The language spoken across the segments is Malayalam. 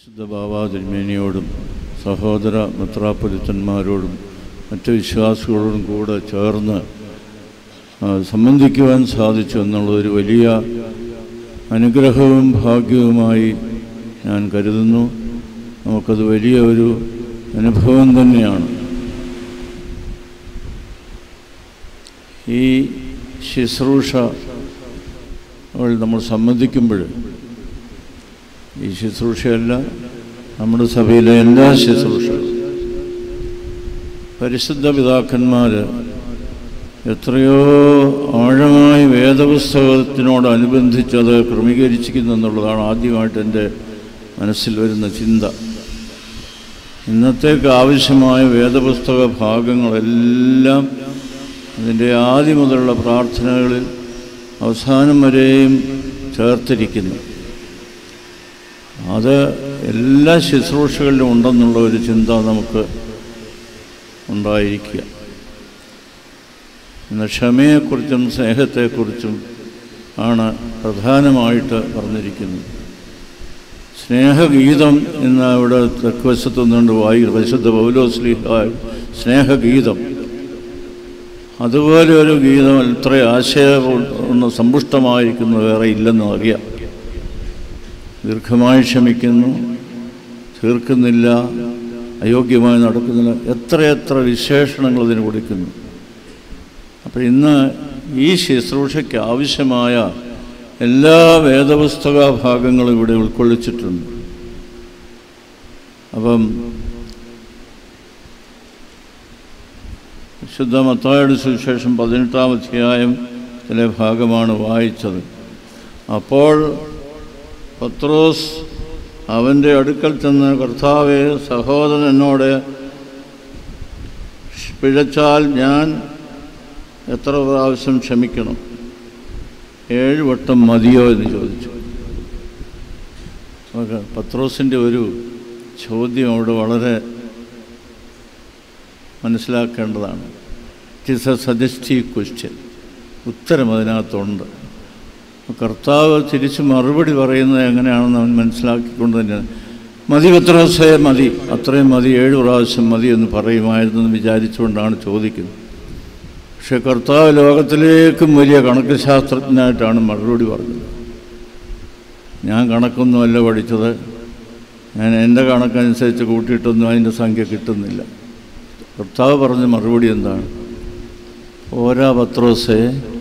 വിശുദ്ധ ബാബാ തിരുമേനിയോടും സഹോദര മെത്രാപ്പൊലിത്തന്മാരോടും മറ്റ് വിശ്വാസികളോടും കൂടെ ചേർന്ന് ആ, സംബന്ധിക്കുവാൻ സാധിച്ചു എന്നുള്ളതൊരു വലിയ അനുഗ്രഹവും ഭാഗ്യവുമായി ഞാൻ കരുതുന്നു നമുക്കത് വലിയ ഒരു അനുഭവം തന്നെയാണ് ഈ ശുശ്രൂഷ അവൾ നമ്മൾ സംബന്ധിക്കുമ്പോൾ ഈ ശുശ്രൂഷയല്ല നമ്മുടെ സഭയിലെ എല്ലാ ശുശ്രൂഷകളും പരിശുദ്ധ പിതാക്കന്മാർ എത്രയോ ആഴമായി വേദപുസ്തകത്തിനോടനുബന്ധിച്ച് അത് ക്രമീകരിച്ചിരിക്കുന്നു എന്നുള്ളതാണ് ആദ്യമായിട്ട് എൻ്റെ മനസ്സിൽ വരുന്ന ചിന്ത ഇന്നത്തേക്ക് ആവശ്യമായ വേദപുസ്തക ഭാഗങ്ങളെല്ലാം അതിൻ്റെ ആദ്യം മുതലുള്ള പ്രാർത്ഥനകളിൽ അവസാനം വരെയും ചേർത്തിരിക്കുന്നു അത് എല്ലാ ശുശ്രൂഷകളിലും ഉണ്ടെന്നുള്ള ഒരു ചിന്ത നമുക്ക് ഉണ്ടായിരിക്കുക ഇന്ന് ക്ഷമയെക്കുറിച്ചും സ്നേഹത്തെക്കുറിച്ചും ആണ് പ്രധാനമായിട്ട് പറഞ്ഞിരിക്കുന്നത് സ്നേഹഗീതം എന്ന ഇവിടെ തെക്കുവശത്തു നിന്നുകൊണ്ട് വായി പരിശുദ്ധ പൗലോസ്ലിഹ സ്നേഹഗീതം അതുപോലെ ഒരു ഗീതം ഇത്ര ആശയം സമ്പുഷ്ടമായിരിക്കുന്നു വേറെ ഇല്ലെന്ന് അറിയാം ദീർഘമായി ക്ഷമിക്കുന്നു തീർക്കുന്നില്ല അയോഗ്യമായി നടക്കുന്നില്ല എത്രയെത്ര വിശേഷണങ്ങൾ അതിന് കൊടുക്കുന്നു അപ്പോൾ ഇന്ന് ഈ ശുശ്രൂഷയ്ക്ക് ആവശ്യമായ എല്ലാ വേദപുസ്തക ഭാഗങ്ങളും ഇവിടെ ഉൾക്കൊള്ളിച്ചിട്ടുണ്ട് അപ്പം വിശുദ്ധ മത്തായുടെ സുവിശേഷം പതിനെട്ടാം അധ്യായം ചില ഭാഗമാണ് വായിച്ചത് അപ്പോൾ പത്രോസ് അവൻ്റെ അടുക്കൽ ചെന്ന് കർത്താവെ സഹോദരൻ എന്നോട് പിഴച്ചാൽ ഞാൻ എത്ര പ്രാവശ്യം ക്ഷമിക്കണം ഏഴ് വട്ടം മതിയോ എന്ന് ചോദിച്ചു ഓക്കെ പത്രോസിൻ്റെ ഒരു ചോദ്യം അവിടെ വളരെ മനസ്സിലാക്കേണ്ടതാണ് it is a suggestive question ഉത്തരം അതിനകത്തുണ്ട് കർത്താവ് തിരിച്ച് മറുപടി പറയുന്നത് എങ്ങനെയാണെന്ന് അവൻ മനസ്സിലാക്കിക്കൊണ്ട് തന്നെ മതി പത്രോസേ മതി അത്രയും മതി ഏഴ് പ്രാവശ്യം മതി എന്ന് പറയുമായിരുന്നു എന്ന് വിചാരിച്ചുകൊണ്ടാണ് ചോദിക്കുന്നത് പക്ഷെ കർത്താവ് ലോകത്തിലേക്കും വലിയ കണക്ക് ശാസ്ത്രജ്ഞനായിട്ടാണ് മറുപടി പറഞ്ഞത് ഞാൻ കണക്കൊന്നുമല്ല പഠിച്ചത് ഞാൻ എൻ്റെ കണക്കനുസരിച്ച് കൂട്ടിയിട്ടൊന്നും അതിൻ്റെ സംഖ്യ കിട്ടുന്നില്ല കർത്താവ് പറഞ്ഞ മറുപടി എന്താണ് പോരാ പത്രോസേ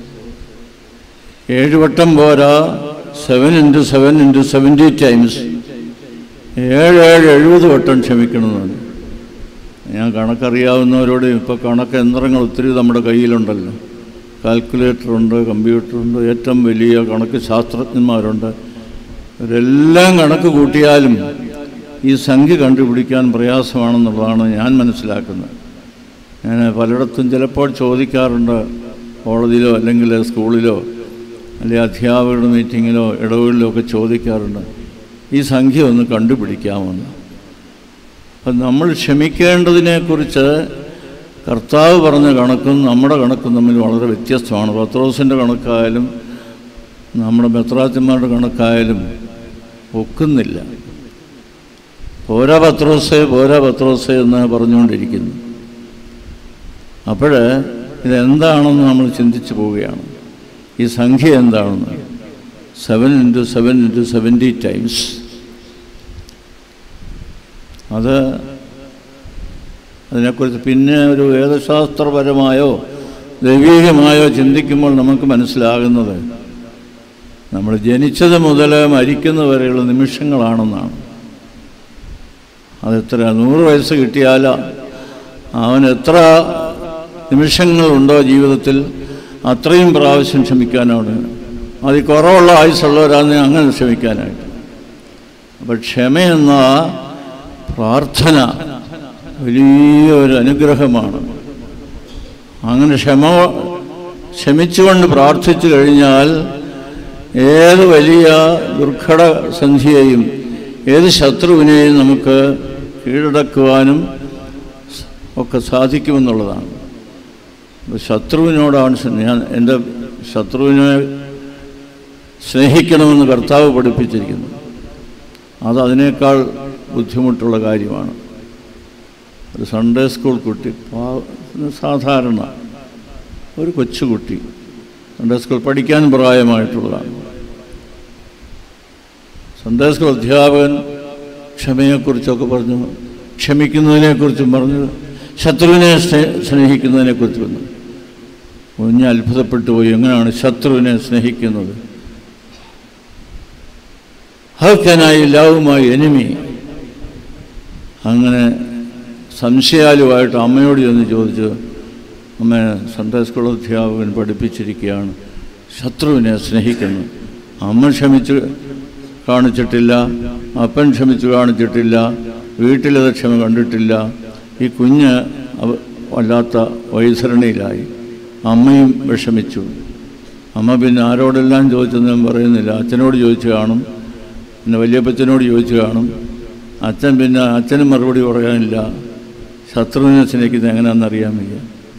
ഏഴ് വട്ടം പോരാ seven into seven into seventy times ഏഴ് ഏഴ് എഴുപത് വട്ടം ക്ഷമിക്കണമെന്നാണ് ഞാൻ കണക്കറിയാവുന്നവരോട് ഇപ്പോൾ കണക്ക് യന്ത്രങ്ങൾ ഒത്തിരി നമ്മുടെ കയ്യിലുണ്ടല്ലോ കാൽക്കുലേറ്ററുണ്ട് കമ്പ്യൂട്ടറുണ്ട് ഏറ്റവും വലിയ കണക്ക് ശാസ്ത്രജ്ഞന്മാരുണ്ട് ഇവരെല്ലാം കണക്ക് കൂട്ടിയാലും ഈ സംഖ്യ കണ്ടുപിടിക്കാൻ പ്രയാസമാണെന്നുള്ളതാണ് ഞാൻ മനസ്സിലാക്കുന്നത് ഞാൻ പലയിടത്തും ചിലപ്പോൾ ചോദിക്കാറുണ്ട് കോളേജിലോ അല്ലെങ്കിൽ സ്കൂളിലോ അല്ലെങ്കിൽ അധ്യാപകരുടെ മീറ്റിങ്ങിലോ ഇടവുകളിലോ ഒക്കെ ചോദിക്കാറുണ്ട് ഈ സംഖ്യ ഒന്ന് കണ്ടുപിടിക്കാമെന്ന് അപ്പം നമ്മൾ ക്ഷമിക്കേണ്ടതിനെക്കുറിച്ച് കർത്താവ് പറഞ്ഞ കണക്കും നമ്മുടെ കണക്കും തമ്മിൽ വളരെ വ്യത്യസ്തമാണ് പത്രോസിൻ്റെ കണക്കായാലും നമ്മുടെ മെത്രാച്ചന്മാരുടെ കണക്കായാലും ഒക്കുന്നില്ല പോരാ പത്രോസേ പോരാ പത്രോസേ എന്ന് പറഞ്ഞുകൊണ്ടിരിക്കുന്നു അപ്പോൾ ഇതെന്താണെന്ന് നമ്മൾ ചിന്തിച്ചു പോവുകയാണ് ഈ സംഖ്യ എന്താണെന്ന് seven into seven into seventy times അത് അതിനെക്കുറിച്ച് പിന്നെ ഒരു വേദശാസ്ത്രപരമായോ ദൈവീകമായോ ചിന്തിക്കുമ്പോൾ നമുക്ക് മനസ്സിലാകുന്നത് നമ്മൾ ജനിച്ചത് മുതൽ മരിക്കുന്ന വരെയുള്ള നിമിഷങ്ങളാണെന്നാണ് അതെത്ര നൂറ് വയസ്സ് കിട്ടിയാൽ അവൻ എത്ര നിമിഷങ്ങളുണ്ടോ ജീവിതത്തിൽ അത്രയും പ്രാവശ്യം ക്ഷമിക്കാനാണ് അതിൽ കുറവുള്ള ആയുസുള്ളവരാണ് അങ്ങനെ ക്ഷമിക്കാനായിട്ട് അപ്പോൾ ക്ഷമയെന്ന പ്രാർത്ഥന വലിയ ഒരു അനുഗ്രഹമാണ് അങ്ങനെ ക്ഷമ ക്ഷമിച്ചുകൊണ്ട് പ്രാർത്ഥിച്ചു കഴിഞ്ഞാൽ ഏത് വലിയ ദുർഘട സന്ധിയെയും ഏത് ശത്രുവിനെയും നമുക്ക് കീഴടക്കുവാനും ഒക്കെ സാധിക്കുമെന്നുള്ളതാണ് ശത്രുവിനോടാണ് ഞാൻ എൻ്റെ ശത്രുവിനെ സ്നേഹിക്കണമെന്ന് കർത്താവ് പഠിപ്പിച്ചിരിക്കുന്നു അത് അതിനേക്കാൾ ബുദ്ധിമുട്ടുള്ള കാര്യമാണ് ഒരു സൺഡേ സ്കൂൾ കുട്ടി പാ- സാധാരണ ഒരു കൊച്ചുകുട്ടി സൺഡേ സ്കൂൾ പഠിക്കാൻ പ്രായമായിട്ടുള്ളതാണ് സൺഡേ സ്കൂൾ അധ്യാപകൻ ക്ഷമയെക്കുറിച്ചൊക്കെ പറഞ്ഞു ക്ഷമിക്കുന്നതിനെക്കുറിച്ചും പറഞ്ഞു ശത്രുവിനെ സ്നേ- സ്നേഹിക്കുന്നതിനെക്കുറിച്ച് പറഞ്ഞു കുഞ്ഞ് അത്ഭുതപ്പെട്ടു പോയി എങ്ങനെയാണ് ശത്രുവിനെ സ്നേഹിക്കുന്നത് how can I love my enemy അങ്ങനെ സംശയാലുമായിട്ട് അമ്മയോട് ചെന്ന് ചോദിച്ചു അമ്മ സൺഡേ സ്കൂൾ അധ്യാപകൻ പഠിപ്പിച്ചിരിക്കുകയാണ് ശത്രുവിനെ സ്നേഹിക്കുന്നു അമ്മ ക്ഷമിച്ച് കാണിച്ചിട്ടില്ല അപ്പൻ ക്ഷമിച്ച് കാണിച്ചിട്ടില്ല വീട്ടിലത് ക്ഷമ കണ്ടിട്ടില്ല ഈ കുഞ്ഞ് അവ- വല്ലാത്ത വൈതരണിയിലായി അമ്മയും വിഷമിച്ചു അമ്മ പിന്നെ ആരോടെല്ലാം ചോദിച്ചെന്നും പറയുന്നില്ല അച്ഛനോട് ചോദിച്ചു കാണും പിന്നെ വല്യപ്പച്ചനോട് ചോദിച്ചു കാണും അച്ഛൻ പിന്നെ അച്ഛനും മറുപടി പറയാനില്ല ശത്രുവിനെ സ്നേഹിക്കുന്നത് എങ്ങനെയാണെന്ന് അറിയാൻ വയ്യ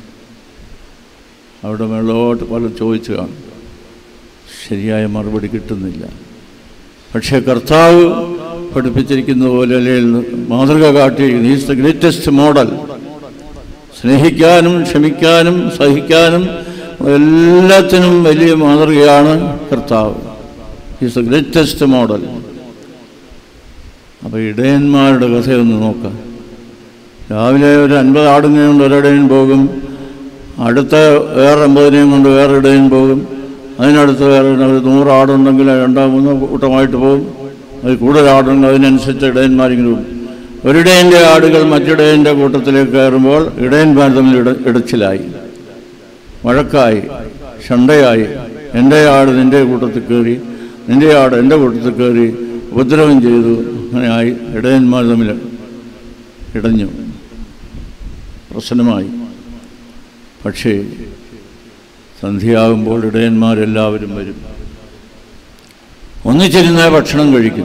അവിടെ മേളോട്ട് പലരും ചോദിച്ചു കാണും ശരിയായ മറുപടി കിട്ടുന്നില്ല പക്ഷേ കർത്താവ് പഠിപ്പിച്ചിരിക്കുന്ന പോലെ അല്ലെങ്കിൽ മാതൃക കാട്ടിയിരിക്കുന്നു ഈസ് ദ ഗ്രേറ്റസ്റ്റ് മോഡൽ സ്നേഹിക്കാനും ക്ഷമിക്കാനും സഹിക്കാനും എല്ലാത്തിനും വലിയ മാതൃകയാണ് കർത്താവ് ഈസ് ദ ഗ്രേറ്റസ്റ്റ് മോഡൽ അപ്പോൾ ഇടയന്മാരുടെ കഥയൊന്ന് നോക്കാം രാവിലെ ഒരു അൻപത് ആടിനെ കൊണ്ട് ഒരിടയൻ പോകും അടുത്ത വേറെ അമ്പതിനെയും കൊണ്ട് വേറെ ഇടയൻ പോകും അതിനടുത്ത് വേറെ ഒരു നൂറ് ആടുണ്ടെങ്കിൽ രണ്ടോ മൂന്നോ കൂട്ടമായിട്ട് പോകും അത് കൂടുതൽ ആടുണ്ടെങ്കിൽ അതിനനുസരിച്ച് ഇടയന്മാരിങ്ങനെ പോകും ഒരിടയൻ്റെ ആടുകൾ മറ്റിടയൻ്റെ കൂട്ടത്തിലേക്ക് കയറുമ്പോൾ ഇടയന്മാർ തമ്മിൽ ഇട ഇടച്ചിലായി വഴക്കായി ഷണ്ടയായി എൻ്റെ ആട് നിൻ്റെ കൂട്ടത്തിൽ കയറി നിൻ്റെ ആട് എൻ്റെ കൂട്ടത്തിൽ കയറി ഉപദ്രവം ചെയ്തു അങ്ങനെയായി ഇടയന്മാർ തമ്മിൽ ഇടഞ്ഞു പ്രശ്നമായി പക്ഷേ സന്ധ്യയാകുമ്പോൾ ഇടയന്മാരെല്ലാവരും വരും ഒന്നിച്ചിരുന്ന് ഭക്ഷണം കഴിക്കും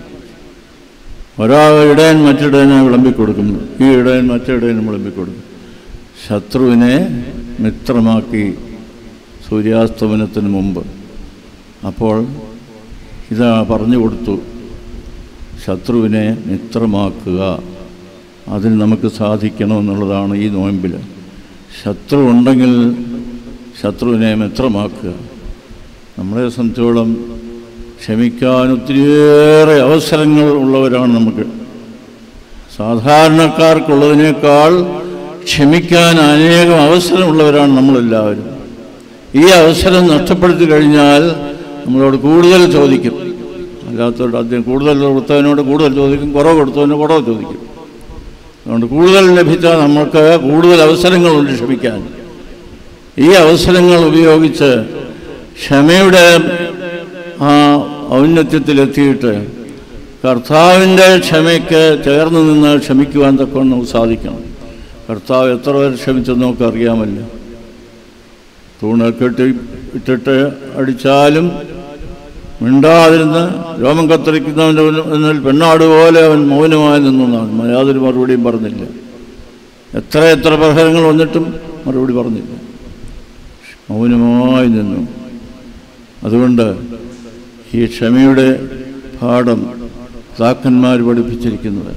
ഒരാൾ ഇടയൻ മറ്റിടയനെ വിളമ്പിക്കൊടുക്കുന്നു ഈ ഇടയൻ മറ്റിടയനും വിളമ്പിക്കൊടുക്കും ശത്രുവിനെ മിത്രമാക്കി സൂര്യാസ്തമനത്തിന് മുമ്പ് അപ്പോൾ ഇതാ പറഞ്ഞു കൊടുത്തു ശത്രുവിനെ മിത്രമാക്കുക അതിന് നമുക്ക് സാധിക്കണമെന്നുള്ളതാണ് ഈ നോയമ്പിൽ ശത്രു ഉണ്ടെങ്കിൽ ശത്രുവിനെ മിത്രമാക്കുക നമ്മളെ സംബന്ധിച്ചോളം ക്ഷമിക്കാൻ ഒത്തിരിയേറെ അവസരങ്ങൾ ഉള്ളവരാണ് നമുക്ക് സാധാരണക്കാർക്കുള്ളതിനേക്കാൾ ക്ഷമിക്കാൻ അനേകം അവസരമുള്ളവരാണ് നമ്മളെല്ലാവരും ഈ അവസരം നഷ്ടപ്പെടുത്തി കഴിഞ്ഞാൽ നമ്മളോട് കൂടുതൽ ചോദിക്കും അല്ലാത്തവരോട് അദ്ദേഹം കൂടുതൽ കൊടുത്തവനോട് കൂടുതൽ ചോദിക്കും കുറവ് കൊടുത്തവന് കുറവ് ചോദിക്കും അതുകൊണ്ട് കൂടുതൽ ലഭിച്ചാൽ നമുക്ക് കൂടുതൽ അവസരങ്ങളുണ്ട് ക്ഷമിക്കാൻ ഈ അവസരങ്ങൾ ഉപയോഗിച്ച് ക്ഷമയുടെ ആ ഔന്നത്യത്തിലെത്തിയിട്ട് കർത്താവിൻ്റെ ക്ഷമയ്ക്ക് ചേർന്ന് നിന്ന് ക്ഷമിക്കുവാൻ തക്കവണ്ണം നമുക്ക് സാധിക്കണം കർത്താവ് എത്ര പേർ ക്ഷമിച്ചെന്ന് നമുക്ക് അറിയാമല്ലോ തൂണ് കെട്ടി ഇട്ടിട്ട് അടിച്ചാലും മിണ്ടാതിരുന്ന് രോമം കത്തിരിക്കുന്നവൻ്റെ മുന്നിൽ പെണ്ണാട് പോലെ അവൻ മൗനമായി നിന്നാണ് യാതൊരു മറുപടിയും പറഞ്ഞില്ല എത്ര എത്ര പ്രഹരങ്ങൾ വന്നിട്ടും മറുപടി പറഞ്ഞില്ല മൗനമായി നിന്നു അതുകൊണ്ട് ഈ ക്ഷമയുടെ പാഠം പിതാക്കന്മാർ പഠിപ്പിച്ചിരിക്കുന്നത്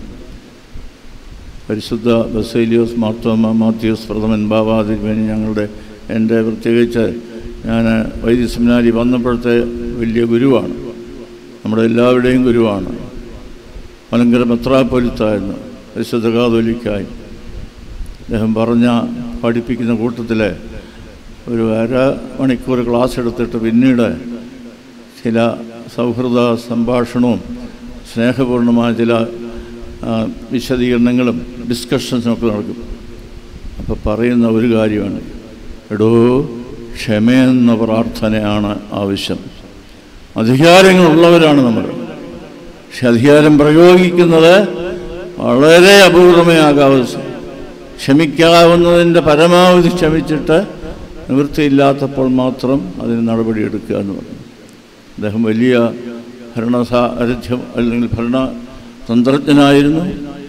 പരിശുദ്ധ ബസേലിയോസ് മാർത്തോമ മാത്യൂസ് പ്രഥമൻ ബാബാതിരുമേനി ഞങ്ങളുടെ എൻ്റെ പ്രത്യേകിച്ച് ഞാൻ വൈദ്യ സെമിനാരി വന്നപ്പോഴത്തെ വലിയ ഗുരുവാണ് നമ്മുടെ എല്ലാവരുടെയും ഗുരുവാണ് മലങ്കര മെത്രാപ്പൊലിത്തായിരുന്നു പരിശുദ്ധ കാതോലിക്കായി അദ്ദേഹം പറഞ്ഞ പഠിപ്പിക്കുന്ന കൂട്ടത്തിൽ ഒരു അര മണിക്കൂർ ക്ലാസ് എടുത്തിട്ട് പിന്നീട് ചില സൗഹൃദ സംഭാഷണവും സ്നേഹപൂർണമായ ചില ആ, വിശദീകരണങ്ങളും ഡിസ്കഷൻസും ഒക്കെ നടക്കും അപ്പോൾ പറയുന്ന ഒരു കാര്യമാണ് എടോ ക്ഷമയെന്ന പ്രാർത്ഥനയാണ് ആവശ്യം അധികാരങ്ങളുള്ളവരാണ് നമ്മൾ പക്ഷെ അധികാരം പ്രയോഗിക്കുന്നത് വളരെ അപൂർവമേ ആകാവൂ ക്ഷമിക്കാവുന്നതിൻ്റെ പരമാവധി ക്ഷമിച്ചിട്ട് നിവൃത്തിയില്ലാത്തപ്പോൾ മാത്രം അതിന് നടപടിയെടുക്കുക എന്ന് പറഞ്ഞു അദ്ദേഹം വലിയ ഭരണസാരഥ്യം അല്ലെങ്കിൽ ഭരണ തന്ത്രജ്ഞനായിരുന്നു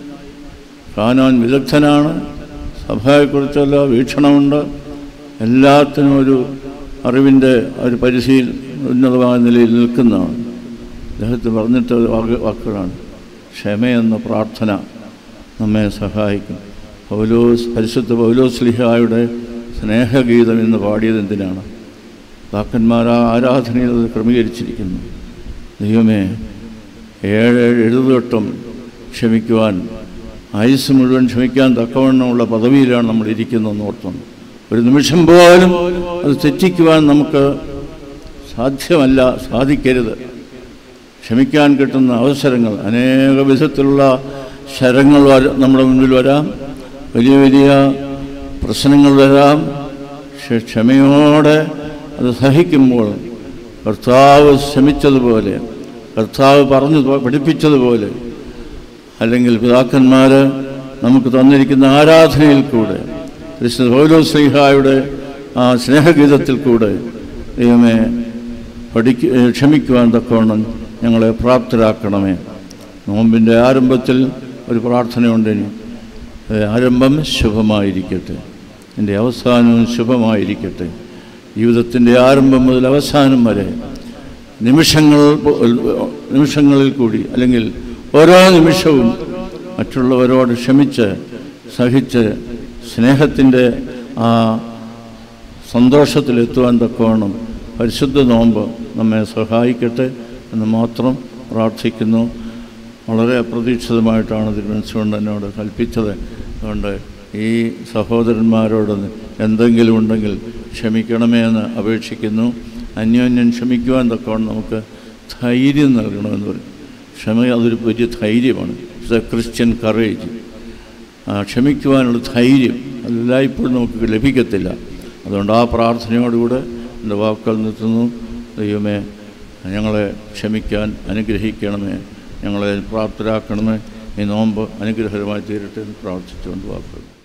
കാണാൻ വിദഗ്ധനാണ് സഭയെക്കുറിച്ചുള്ള വീക്ഷണമുണ്ട് എല്ലാത്തിനും ഒരു അറിവിൻ്റെ ഒരു പരിധിയിൽ ഉന്നതമായ നിലയിൽ നിൽക്കുന്നതാണ് അദ്ദേഹത്തിന് പറഞ്ഞിട്ട് വാക്ക് വാക്കുകളാണ് ക്ഷമയെന്ന പ്രാർത്ഥന നമ്മെ സഹായിക്കും പൗലോസ് പരിശുദ്ധ പൗലോസ്ലിഹായുടെ സ്നേഹഗീതം എന്ന് പാടിയത് എന്തിനാണ് ഭക്തന്മാർ ആ ആരാധനയിൽ അത് ക്രമീകരിച്ചിരിക്കുന്നു ദൈവമേ ഏഴേഴ് എഴുതുവട്ടം ക്ഷമിക്കുവാൻ ആയുസ് മുഴുവൻ ക്ഷമിക്കാൻ തക്കവണ്ണമുള്ള പദവിയിലാണ് നമ്മൾ ഇരിക്കുന്നതെന്ന് ഓർത്തുന്നു ഒരു നിമിഷം പോലും അത് തെറ്റിക്കുവാൻ നമുക്ക് സാധ്യമല്ല സാധിക്കരുത് ക്ഷമിക്കാൻ കിട്ടുന്ന അവസരങ്ങൾ അനേക വിധത്തിലുള്ള ശരങ്ങൾ വര- നമ്മുടെ മുന്നിൽ വരാം വലിയ വലിയ പ്രശ്നങ്ങൾ വരാം പക്ഷെ ക്ഷമയോടെ അത് സഹിക്കുമ്പോൾ കർത്താവ് ശ്രമിച്ചതുപോലെ കർത്താവ് പറഞ്ഞു പഠിപ്പിച്ചതുപോലെ അല്ലെങ്കിൽ പിതാക്കന്മാർ നമുക്ക് തന്നിരിക്കുന്ന ആരാധനയിൽ കൂടെ ക്രിസ്തു പൗലോസ്ലിഹായുടെ ആ സ്നേഹഗീതത്തിൽ കൂടെ ദൈവമേ പഠിക്ക ക്ഷമിക്കുവാൻ തക്കവണ്ണം ഞങ്ങളെ പ്രാപ്തരാക്കണമേ നോമ്പിൻ്റെ ആരംഭത്തിൽ ഒരു പ്രാർത്ഥനയുണ്ട് ഇനി ഏ, ആരംഭം ശുഭമായിരിക്കട്ടെ എൻ്റെ അവസാനവും ശുഭമായിരിക്കട്ടെ ജീവിതത്തിൻ്റെ ആരംഭം മുതൽ അവസാനം വരെ നിമിഷങ്ങൾ പോ- നിമിഷങ്ങളിൽ കൂടി അല്ലെങ്കിൽ ഓരോ നിമിഷവും മറ്റുള്ളവരോട് ക്ഷമിച്ച് സഹിച്ച് സ്നേഹത്തിൻ്റെ ആ സന്തോഷത്തിലെത്തുവാൻ തക്കവണ്ണം പരിശുദ്ധ നോമ്പ് നമ്മെ സഹായിക്കട്ടെ എന്ന് മാത്രം പ്രാർത്ഥിക്കുന്നു വളരെ അപ്രതീക്ഷിതമായിട്ടാണ് തിരുവനന്തപുരം എന്നോട് കൽപ്പിച്ചത് അതുകൊണ്ട് ഈ സഹോദരന്മാരോട് എന്തെങ്കിലും ഉണ്ടെങ്കിൽ ക്ഷമിക്കണമേ എന്ന് അപേക്ഷിക്കുന്നു അന്യോന്യം ക്ഷമിക്കുവാൻ തക്കവണ്ണം നമുക്ക് ധൈര്യം നൽകണമെന്ന് പറയും ക്ഷമ അതൊരു വലിയ ധൈര്യമാണ് ഇറ്റ്സ് എ ക്രിസ്ത്യൻ കറേജ് ആ, ക്ഷമിക്കുവാനുള്ള ധൈര്യം അതെല്ലായ്പ്പോഴും നമുക്ക് ലഭിക്കത്തില്ല അതുകൊണ്ട് ആ പ്രാർത്ഥനയോടുകൂടെ എൻ്റെ വാക്കുകൾ നിർത്തുന്നു ദൈവമേ ഞങ്ങളെ ക്ഷമിക്കാൻ അനുഗ്രഹിക്കണമേ ഞങ്ങളെ പ്രാപ്തരാക്കണമേ ഈ നോമ്പ് അനുഗ്രഹകരമായി തീരട്ടെ എന്ന് പ്രാർത്ഥിച്ചുകൊണ്ട് വാക്കുകൾ